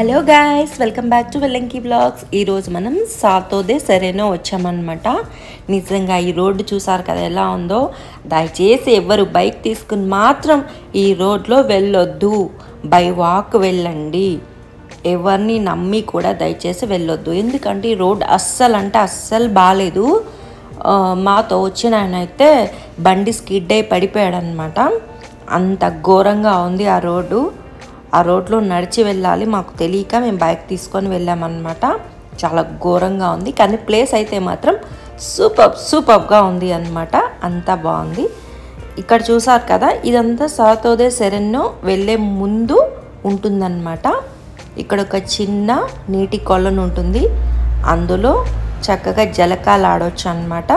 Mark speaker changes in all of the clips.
Speaker 1: hello guys welcome back to Vellanki blogs ఈరోజు మనం సాతోదే సరేనో వచ్చామన్నమాట నిజంగా ఈ రోడ్డు చూసారు కదా ఎలా ఉందో దయచేసి ఎవరు బైక్ తీసుకుని మాత్రం ఈ రోడ్లో వెళ్ళొద్దు బై వాక్ వెళ్ళండి ఎవరిని నమ్మి కూడా దయచేసి వెళ్ళొద్దు ఎందుకంటే ఈ రోడ్ అస్సలు అంటే అస్సలు బాగాలేదు ఆ, మాతో వచ్చిన ఆయన అయితే బండి స్కిడ్ అయి పడిపోయాడు అనమాట అంత ఘోరంగా ఉంది ఆ రోడ్డు ఆ రోడ్లో నడిచి వెళ్ళాలి మాకు తెలియక మేము బైక్ తీసుకొని వెళ్ళామన్నమాట చాలా ఘోరంగా ఉంది కానీ ప్లేస్ అయితే మాత్రం సూపర్ సూపర్గా ఉంది అన్నమాట అంతా బాగుంది ఇక్కడ చూసారు కదా ఇదంతా సాతోదే సెరెన్నో వెళ్ళే ముందు ఉంటుందన్నమాట ఇక్కడ ఒక చిన్న నీటి కొలను ఉంటుంది అందులో చక్కగా జలకాలు ఆడవచ్చు అన్నమాట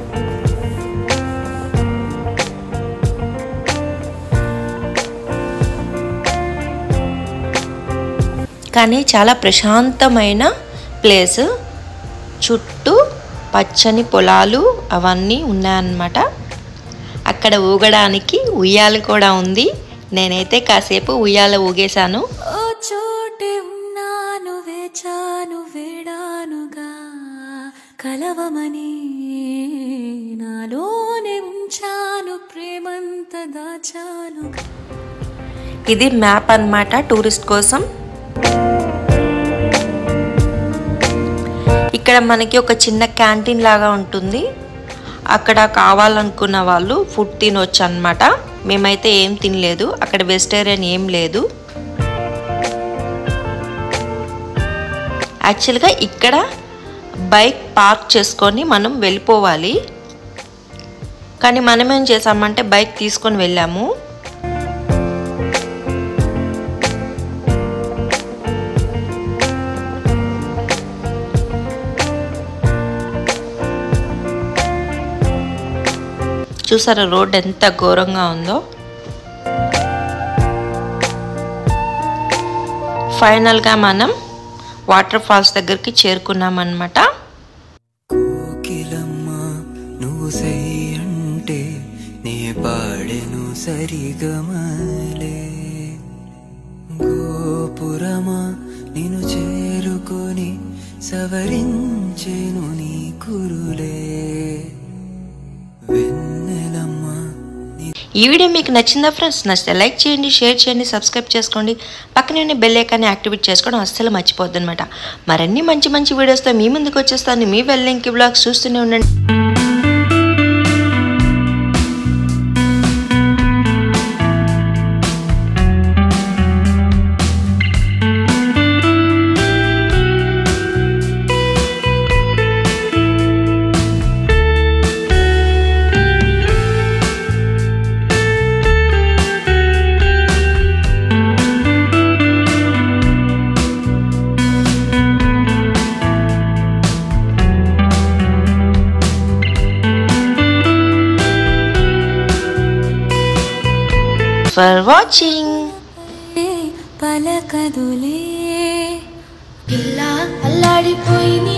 Speaker 1: కానీ చాలా ప్రశాంతమైన ప్లేస్ చుట్టూ పచ్చని పొలాలు అవన్నీ ఉన్నాయన్నమాట అక్కడ ఊగడానికి ఉయ్యాల కూడా ఉంది నేనైతే కాసేపు ఉయ్యాల ఊగేశాను
Speaker 2: ఓ చోటే ఉన్నాను వేచాను వేడానుగా కలవమని నాలోనే ఉంచాను ప్రేమంత దాచానుగా
Speaker 1: ఇది మ్యాప్ అన్నమాట టూరిస్ట్ కోసం ఇక్కడ మనకి ఒక చిన్న క్యాంటీన్ లాగా ఉంటుంది అక్కడ కావాలనుకున్న వాళ్ళు ఫుడ్ తినొచ్చు అనమాట మేమైతే ఏం తినలేదు అక్కడ వెజిటేరియన్ ఏం లేదు యాక్చువల్గా ఇక్కడ బైక్ పార్క్ చేసుకొని మనం వెళ్ళిపోవాలి కానీ మనం ఏం చేసామంటే బైక్ తీసుకొని వెళ్ళాము చూసారా రోడ్ ఎంత ఘోరంగా ఉందో ఫైనల్గా మనం వాటర్ ఫాల్స్ దగ్గరికి చేరుకున్నాం అనమాట
Speaker 3: కోకిలమ్మ నువ్వు సై అంటే నీ పాడెను సరిగమలే గోపురమా నిన్ను చేరుకొని సవరించెను నీ కురులే వెన్నెలమ్మ నీ
Speaker 1: ఈ వీడియో మీకు నచ్చిందా ఫ్రెండ్స్ నచ్చితే లైక్ చేయండి షేర్ చేయండి సబ్స్క్రైబ్ చేసుకోండి పక్కనే ఉన్న బెల్ ఐకాన్ని యాక్టివేట్ చేసుకోవడం అస్సలు మర్చిపోద్దు అనమాట మరిన్ని మంచి మంచి వీడియోస్తో మీ ముందుకు వచ్చేస్తాను మీ వెల్లింకి బ్లాగ్స్ చూస్తూనే ఉండండి ఫర్ వాచింగ్
Speaker 2: పలకదులే
Speaker 4: పిల్ల అల్లాడిపోయి నీ